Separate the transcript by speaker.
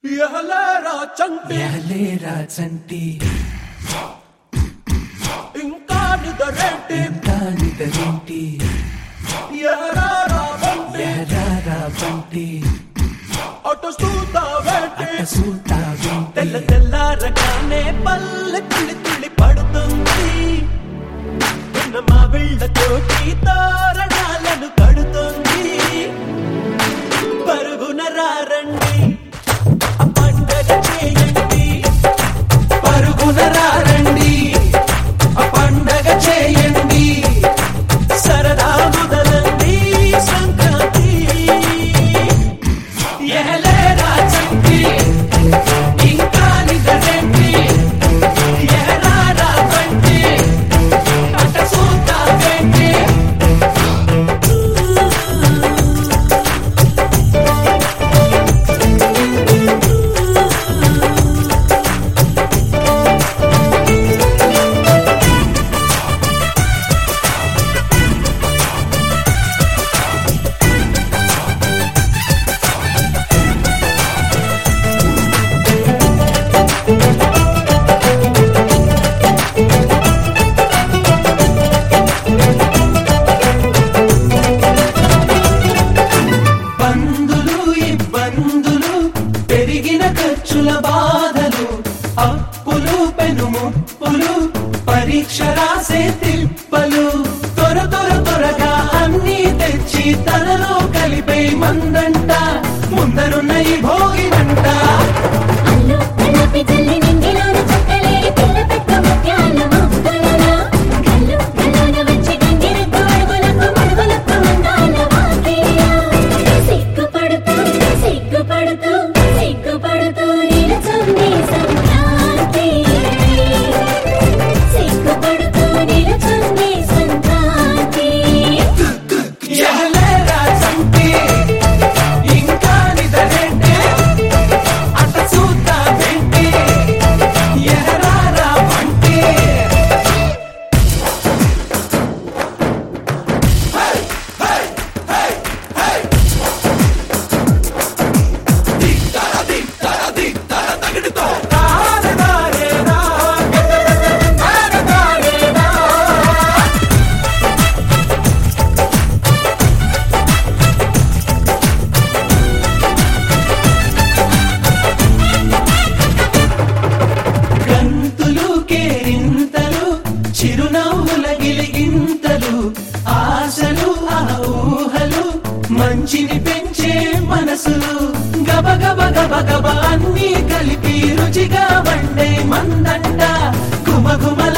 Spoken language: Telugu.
Speaker 1: ఎహలేరా చంటి
Speaker 2: ఎహలేరా చంటి
Speaker 1: ఇంకా నిదరేంటి
Speaker 2: ఇంకా నిదరేంటి
Speaker 1: ఎహరారా బంటి
Speaker 2: ఎహరారా బంటి
Speaker 1: అటు చూస్తావేంటి
Speaker 2: అట్ట సూతా
Speaker 1: తెల్ల
Speaker 2: వెంటి
Speaker 1: తెల్లారగానే పల్లె కిళి కిళి పడుతుంది నిన్న మా తోటి తోరణాలను కడుతుంది పరుగున రారండి ఆ పండగ చేయండి పరుగున రారండి ఆ పండగ చేయండి సరదా మొదలండి సంక్రాంతి ఎహలేరా చంటి ఇంకా నిదరేంటి ఎహరారా బంటి అట్ట చూస్తావేంటి బంధులు ఇబ్బందులు పెరిగిన ఖర్చుల బాధలు అప్పులు పెనుముప్పులు పరీక్ష రాసే తిప్పలు త్వర త్వర త్వరగా అన్ని తెచ్చి తనలో కలిపే మందంట ముందరున్న ఈ భోగినంట
Speaker 3: అల్లు కలపి జల్లి నింగిలోన చుక్కలే పిల్ల పెట్ట ముత్యాల మొక్కలన కల్లు కల్లోన వచ్చి గంగిరెద్దు అడుగులకు మడుగులకు అందాల వాకిలియా సిగ్గుపడుతూ సిగ్గుపడుతూ సిగ్గుపడుతూ నిలుచుంది సంక్రాంతి సిగ్గుపడుతూ నిలుచుంది సంక్రాంతి
Speaker 1: ఎహలేరా చంటి ఇంకా నిదరేంటే అట్ట చూస్తావేంటి ఎహరారా బంటి గంతులు కేరింతలు చిరునవ్వుల గిలిగింతలు ఆశలు ఆ ఊహలు మంచిని పెంచే మనసులు గబ గబ గబ గబ అన్ని కలిపి రుచిగా వండే మందంట గుమ గుమల